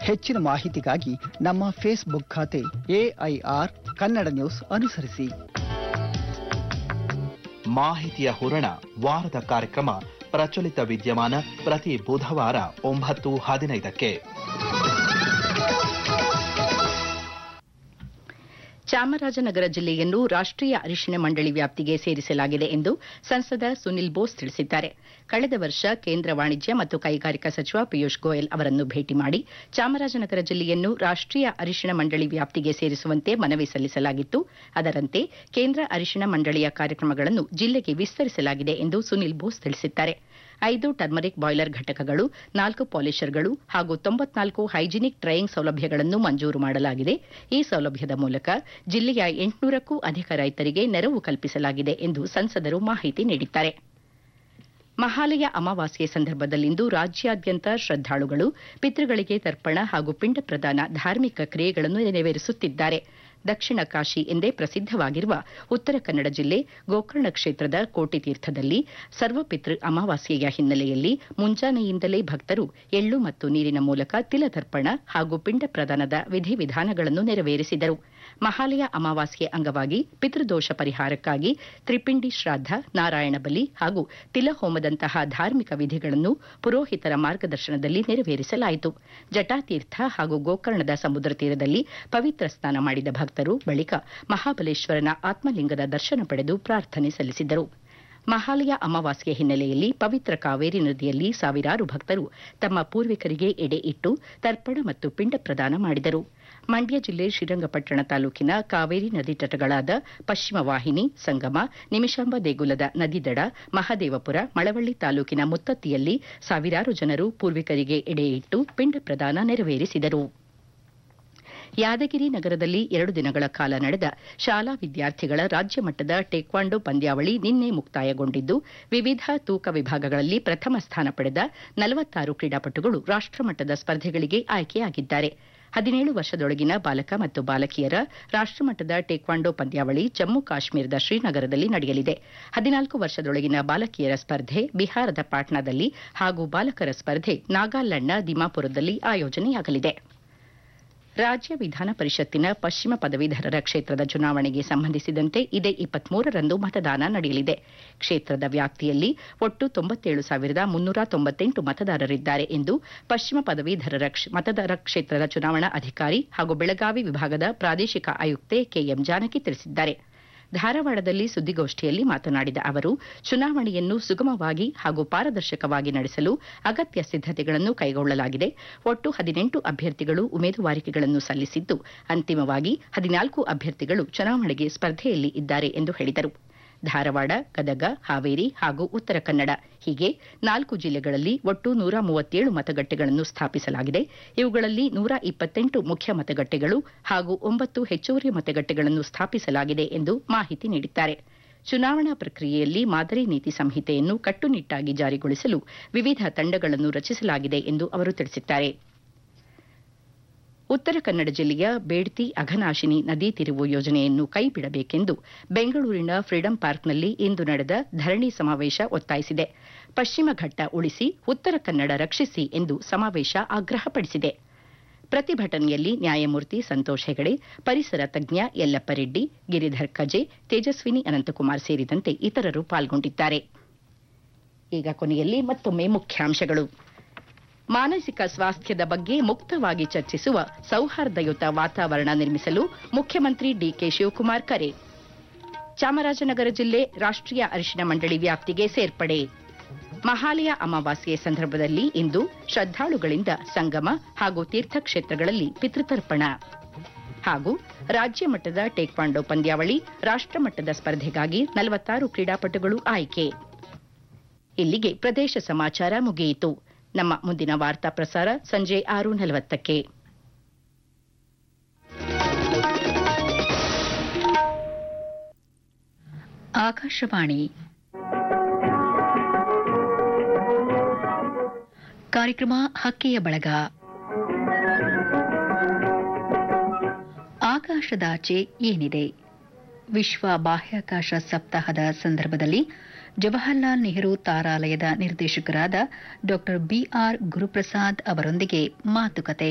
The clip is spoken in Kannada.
ಹೆಚ್ಚಿನ ಮಾಹಿತಿಗಾಗಿ ನಮ್ಮ ಫೇಸ್ಬುಕ್ ಖಾತೆ ಎಐಆರ್ ಕನ್ನಡ ನ್ಯೂಸ್ ಅನುಸರಿಸಿ ಮಾಹಿತಿಯ ಹೂರಣ ವಾರದ ಕಾರ್ಯಕ್ರಮ ಪ್ರಚಲಿತ ವಿದ್ಯಮಾನ ಪ್ರತಿ ಬುಧವಾರ ಒಂಬತ್ತು ಹದಿನೈದಕ್ಕೆ ಚಾಮರಾಜನಗರ ಜಿಲ್ಲೆಯನ್ನು ರಾಷ್ಟ್ರೀಯ ಅರಿಶಿಣ ಮಂಡಳಿ ವ್ಯಾಪ್ತಿಗೆ ಸೇರಿಸಲಾಗಿದೆ ಎಂದು ಸಂಸದ ಸುನಿಲ್ ಬೋಸ್ ತಿಳಿಸಿದ್ದಾರೆ ಕಳೆದ ವರ್ಷ ಕೇಂದ್ರ ವಾಣಿಜ್ಯ ಮತ್ತು ಕೈಗಾರಿಕಾ ಸಚಿವ ಪಿಯೂಷ್ ಗೋಯಲ್ ಅವರನ್ನು ಭೇಟಿ ಮಾಡಿ ಚಾಮರಾಜನಗರ ಜಿಲ್ಲೆಯನ್ನು ರಾಷ್ಟ್ರೀಯ ಅರಿಶಿಣ ಮಂಡಳಿ ವ್ಯಾಪ್ತಿಗೆ ಸೇರಿಸುವಂತೆ ಮನವಿ ಸಲ್ಲಿಸಲಾಗಿತ್ತು ಅದರಂತೆ ಕೇಂದ್ರ ಅರಿಶಿಣ ಮಂಡಳಿಯ ಕಾರ್ಯಕ್ರಮಗಳನ್ನು ಜಿಲ್ಲೆಗೆ ವಿಸ್ತರಿಸಲಾಗಿದೆ ಎಂದು ಸುನಿಲ್ ಬೋಸ್ ತಿಳಿಸಿದ್ದಾರೆ ಐದು ಟರ್ಮರಿಕ್ ಬಾಯ್ಲರ್ ಘಟಕಗಳು ನಾಲ್ಕು ಪಾಲಿಷರ್ಗಳು ಹಾಗೂ ತೊಂಬತ್ನಾಲ್ಕು ಹೈಜಿನಿಕ್ ಡ್ರೈಯಿಂಗ್ ಸೌಲಭ್ಯಗಳನ್ನು ಮಂಜೂರು ಮಾಡಲಾಗಿದೆ ಈ ಸೌಲಭ್ಯದ ಮೂಲಕ ಜಿಲ್ಲೆಯ ಎಂಟುನೂರಕ್ಕೂ ಅಧಿಕ ರೈತರಿಗೆ ನೆರವು ಕಲ್ಪಿಸಲಾಗಿದೆ ಎಂದು ಸಂಸದರು ಮಾಹಿತಿ ನೀಡಿದ್ದಾರೆ ಮಹಾಲಯ ಅಮಾವಾಸ್ಯೆ ಸಂದರ್ಭದಲ್ಲಿಂದು ರಾಜ್ಯಾದ್ಯಂತ ಶ್ರದ್ದಾಳುಗಳು ಪಿತೃಗಳಿಗೆ ತರ್ಪಣ ಹಾಗೂ ಪಿಂಡ ಪ್ರದಾನ ಧಾರ್ಮಿಕ ಕ್ರಿಯೆಗಳನ್ನು ನೆರವೇರಿಸುತ್ತಿದ್ದಾರೆ ದಕ್ಷಿಣ ಕಾಶಿ ಎಂದೇ ಪ್ರಸಿದ್ದವಾಗಿರುವ ಉತ್ತರ ಕನ್ನಡ ಜಿಲ್ಲೆ ಗೋಕರ್ಣ ಕ್ಷೇತ್ರದ ಕೋಟಿತೀರ್ಥದಲ್ಲಿ ಸರ್ವಪಿತೃ ಅಮಾವಾಸ್ಯೆಯ ಹಿನ್ನೆಲೆಯಲ್ಲಿ ಮುಂಜಾನೆಯಿಂದಲೇ ಭಕ್ತರು ಎಳ್ಳು ಮತ್ತು ನೀರಿನ ಮೂಲಕ ತಿಲತರ್ಪಣ ಹಾಗೂ ಪಿಂಡ ಪ್ರದಾನದ ವಿಧಿವಿಧಾನಗಳನ್ನು ನೆರವೇರಿಸಿದರು ಮಹಾಲಯ ಅಮಾವಾಸ್ಯೆ ಅಂಗವಾಗಿ ಪಿತೃದೋಷ ಪರಿಹಾರಕ್ಕಾಗಿ ತ್ರಿಪಿಂಡಿ ಶ್ರಾದ್ದ ನಾರಾಯಣ ಬಲಿ ಹಾಗೂ ತಿಲಹೋಮದಂತಹ ಧಾರ್ಮಿಕ ವಿಧಿಗಳನ್ನು ಪುರೋಹಿತರ ಮಾರ್ಗದರ್ಶನದಲ್ಲಿ ನೆರವೇರಿಸಲಾಯಿತು ಜಟಾತೀರ್ಥ ಹಾಗೂ ಗೋಕರ್ಣದ ಸಮುದ್ರ ತೀರದಲ್ಲಿ ಪವಿತ್ರ ಸ್ನಾನ ಮಾಡಿದ ಭಕ್ತರು ಬಳಿಕ ಮಹಾಬಲೇಶ್ವರನ ಆತ್ಮಲಿಂಗದ ದರ್ಶನ ಪಡೆದು ಪ್ರಾರ್ಥನೆ ಸಲ್ಲಿಸಿದರು ಮಹಾಲಯ ಅಮಾವಾಸ್ಯೆ ಹಿನ್ನೆಲೆಯಲ್ಲಿ ಪವಿತ್ರ ಕಾವೇರಿ ನದಿಯಲ್ಲಿ ಸಾವಿರಾರು ಭಕ್ತರು ತಮ್ಮ ಪೂರ್ವಿಕರಿಗೆ ಎಡೆ ಇಟ್ಟು ತರ್ಪಣ ಮತ್ತು ಪಿಂಡ ಪ್ರದಾನ ಮಾಡಿದರು ಮಂಡ್ಯ ಜಿಲ್ಲೆ ಶ್ರೀರಂಗಪಟ್ಟಣ ತಾಲೂಕಿನ ಕಾವೇರಿ ನದಿ ತಟಗಳಾದ ಪಶ್ಚಿಮ ವಾಹಿನಿ ಸಂಗಮ ನಿಮಿಷಾಂಬ ದೇಗುಲದ ನದಿದಡ ಮಹದೇವಪುರ ಮಳವಳ್ಳಿ ತಾಲೂಕಿನ ಮುತ್ತತ್ತಿಯಲ್ಲಿ ಸಾವಿರಾರು ಜನರು ಪೂರ್ವಿಕರಿಗೆ ಎಡೆ ಇಟ್ಟು ಪಿಂಡ ಪ್ರದಾನ ನೆರವೇರಿಸಿದರು ಯಾದಗಿರಿ ನಗರದಲ್ಲಿ ಎರಡು ದಿನಗಳ ಕಾಲ ನಡೆದ ಶಾಲಾ ವಿದ್ಯಾರ್ಥಿಗಳ ರಾಜ್ಯ ಮಟ್ಟದ ಟೇಕ್ವಾಂಡೋ ಪಂದ್ಯಾವಳಿ ನಿನ್ನೆ ಮುಕ್ತಾಯಗೊಂಡಿದ್ದು ವಿವಿಧ ತೂಕ ವಿಭಾಗಗಳಲ್ಲಿ ಪ್ರಥಮ ಸ್ಥಾನ ಪಡೆದ ನಲವತ್ತಾರು ಕ್ರೀಡಾಪಟುಗಳು ರಾಷ್ಟಮಟ್ಟದ ಸ್ಪರ್ಧೆಗಳಿಗೆ ಆಯ್ಕೆಯಾಗಿದ್ದಾರೆ ಹದಿನೇಳು ವರ್ಷದೊಳಗಿನ ಬಾಲಕ ಮತ್ತು ಬಾಲಕಿಯರ ರಾಷ್ಟಮಟ್ಟದ ಟೇಕ್ವಾಂಡೋ ಪಂದ್ಯಾವಳಿ ಜಮ್ಮು ಕಾಶ್ಮೀರದ ಶ್ರೀನಗರದಲ್ಲಿ ನಡೆಯಲಿದೆ ಹದಿನಾಲ್ಕು ವರ್ಷದೊಳಗಿನ ಬಾಲಕಿಯರ ಸ್ಪರ್ಧೆ ಬಿಹಾರದ ಪಾಟ್ನಾದಲ್ಲಿ ಹಾಗೂ ಬಾಲಕರ ಸ್ಪರ್ಧೆ ನಾಗಾಲ್ಯಾಂಡ್ನ ದಿಮಾಪುರದಲ್ಲಿ ಆಯೋಜನೆಯಾಗಲಿದೆ ರಾಜ್ಯ ವಿಧಾನ ಪರಿಷತ್ತಿನ ಪಶ್ಚಿಮ ಪದವೀಧರರ ಕ್ಷೇತ್ರದ ಚುನಾವಣೆಗೆ ಸಂಬಂಧಿಸಿದಂತೆ ಇದೇ ಇಪ್ಪತ್ಮೂರರಂದು ಮತದಾನ ನಡೆಯಲಿದೆ ಕ್ಷೇತ್ರದ ವ್ಯಾಪ್ತಿಯಲ್ಲಿ ಒಟ್ಟು ತೊಂಬತ್ತೇಳು ಸಾವಿರದ ಮುನ್ನೂರ ತೊಂಬತ್ತೆಂಟು ಮತದಾರರಿದ್ದಾರೆ ಎಂದು ಪಶ್ಚಿಮ ಪದವೀಧರರ ಮತದಾರ ಕ್ಷೇತ್ರದ ಚುನಾವಣಾ ಅಧಿಕಾರಿ ಹಾಗೂ ಬೆಳಗಾವಿ ವಿಭಾಗದ ಪ್ರಾದೇಶಿಕ ಆಯುಕ್ತೆ ಕೆಎಂ ಜಾನಕಿ ತಿಳಿಸಿದ್ದಾರೆ ಧಾರವಾಡದಲ್ಲಿ ಸುದ್ದಿಗೋಷ್ಠಿಯಲ್ಲಿ ಮಾತನಾಡಿದ ಅವರು ಚುನಾವಣೆಯನ್ನು ಸುಗಮವಾಗಿ ಹಾಗೂ ಪಾರದರ್ಶಕವಾಗಿ ನಡೆಸಲು ಅಗತ್ಯ ಸಿದ್ದತೆಗಳನ್ನು ಕೈಗೊಳ್ಳಲಾಗಿದೆ ಒಟ್ಟು ಹದಿನೆಂಟು ಅಭ್ಯರ್ಥಿಗಳು ಉಮೇದುವಾರಿಕೆಗಳನ್ನು ಸಲ್ಲಿಸಿದ್ದು ಅಂತಿಮವಾಗಿ ಹದಿನಾಲ್ಕು ಅಭ್ಯರ್ಥಿಗಳು ಚುನಾವಣೆಗೆ ಸ್ಪರ್ಧೆಯಲ್ಲಿ ಇದ್ದಾರೆ ಎಂದು ಹೇಳಿದರು ಧಾರವಾಡ ಗದಗ ಹಾವೇರಿ ಹಾಗೂ ಉತ್ತರ ಕನ್ನಡ ಹೀಗೆ ನಾಲ್ಕು ಜಿಲ್ಲೆಗಳಲ್ಲಿ ಒಟ್ಟು ನೂರ ಮೂವತ್ತೇಳು ಮತಗಟ್ಟೆಗಳನ್ನು ಸ್ಥಾಪಿಸಲಾಗಿದೆ ಇವುಗಳಲ್ಲಿ ನೂರ ಇಪ್ಪತ್ತೆಂಟು ಮುಖ್ಯ ಮತಗಟ್ಟೆಗಳು ಹಾಗೂ ಒಂಬತ್ತು ಹೆಚ್ಚುವರಿ ಮತಗಟ್ಟೆಗಳನ್ನು ಸ್ಥಾಪಿಸಲಾಗಿದೆ ಎಂದು ಮಾಹಿತಿ ನೀಡಿದ್ದಾರೆ ಚುನಾವಣಾ ಪ್ರಕ್ರಿಯೆಯಲ್ಲಿ ಮಾದರಿ ನೀತಿ ಸಂಹಿತೆಯನ್ನು ಕಟ್ಟುನಿಟ್ಟಾಗಿ ಜಾರಿಗೊಳಿಸಲು ವಿವಿಧ ತಂಡಗಳನ್ನು ರಚಿಸಲಾಗಿದೆ ಎಂದು ಅವರು ತಿಳಿಸಿದ್ದಾರೆ ಉತ್ತರ ಕನ್ನಡ ಜಿಲ್ಲೆಯ ಬೇಡ್ತಿ ಅಘನಾಶಿನಿ ನದಿ ತಿರುವು ಯೋಜನೆಯನ್ನು ಕೈಬಿಡಬೇಕೆಂದು ಬೆಂಗಳೂರಿನ ಫ್ರೀಡಂ ಪಾರ್ಕ್ನಲ್ಲಿ ಇಂದು ನಡೆದ ಧರಣಿ ಸಮಾವೇಶ ಒತ್ತಾಯಿಸಿದೆ ಪಶ್ಚಿಮ ಘಟ್ಟ ಉಳಿಸಿ ಉತ್ತರ ಕನ್ನಡ ರಕ್ಷಿಸಿ ಎಂದು ಸಮಾವೇಶ ಆಗ್ರಹಪಡಿಸಿದೆ ಪ್ರತಿಭಟನೆಯಲ್ಲಿ ನ್ಯಾಯಮೂರ್ತಿ ಸಂತೋಷ್ ಹೆಗಡೆ ಪರಿಸರ ತಜ್ಞ ಯಲ್ಲಪ್ಪ ರೆಡ್ಡಿ ಗಿರಿಧರ್ ಕಜೆ ತೇಜಸ್ವಿನಿ ಅನಂತಕುಮಾರ್ ಸೇರಿದಂತೆ ಇತರರು ಪಾಲ್ಗೊಂಡಿದ್ದಾರೆ ಈಗ ಕೊನೆಯಲ್ಲಿ ಮತ್ತೊಮ್ಮೆ ಮುಖ್ಯಾಂಶಗಳು ಮಾನಸಿಕ ಸ್ವಾಸ್ಥ್ಯದ ಬಗ್ಗೆ ಮುಕ್ತವಾಗಿ ಚರ್ಚಿಸುವ ಸೌಹಾರ್ದಯುತ ವಾತಾವರಣ ನಿರ್ಮಿಸಲು ಮುಖ್ಯಮಂತ್ರಿ ಡಿಕೆ ಶಿವಕುಮಾರ್ ಕರೆ ಚಾಮರಾಜನಗರ ಜಿಲ್ಲೆ ರಾಷ್ಟ್ರೀಯ ಅರಿಶಿನ ಮಂಡಳಿ ವ್ಯಾಪ್ತಿಗೆ ಸೇರ್ಪಡೆ ಮಹಾಲಯ ಅಮಾವಾಸ್ಯೆ ಸಂದರ್ಭದಲ್ಲಿ ಇಂದು ಶ್ರದ್ದಾಳುಗಳಿಂದ ಸಂಗಮ ಹಾಗೂ ತೀರ್ಥಕ್ಷೇತ್ರಗಳಲ್ಲಿ ಪಿತೃತರ್ಪಣ ಹಾಗೂ ರಾಜ್ಯ ಮಟ್ಟದ ಟೇಕ್ವಾಂಡೋ ಪಂದ್ಯಾವಳಿ ರಾಷ್ಟ್ರಮಟ್ಟದ ಸ್ಪರ್ಧೆಗಾಗಿ ನಲವತ್ತಾರು ಕ್ರೀಡಾಪಟುಗಳು ಆಯ್ಕೆ ಇಲ್ಲಿಗೆ ಪ್ರದೇಶ ಸಮಾಚಾರ ಮುಗಿಯಿತು ನಮ್ಮ ಮುಂದಿನ ವಾರ್ತಾ ಪ್ರಸಾರ ಸಂಜೆ ಆರು ನಲವತ್ತಕ್ಕೆ ಆಕಾಶವಾಣಿ ಕಾರ್ಯಕ್ರಮ ಹಕ್ಕೆಯ ಬಳಗ ಆಕಾಶದಾಚೆ ಏನಿದೆ ವಿಶ್ವ ಬಾಹ್ಯಾಕಾಶ ಸಪ್ತಾಹದ ಸಂದರ್ಭದಲ್ಲಿ ಜವಾಹರ್ಲಾಲ್ ನೆಹರು ತಾರಾಲಯದ ನಿರ್ದೇಶಕರಾದ ಡಾ ಬಿಆರ್ ಗುರುಪ್ರಸಾದ್ ಅವರೊಂದಿಗೆ ಮಾತುಕತೆ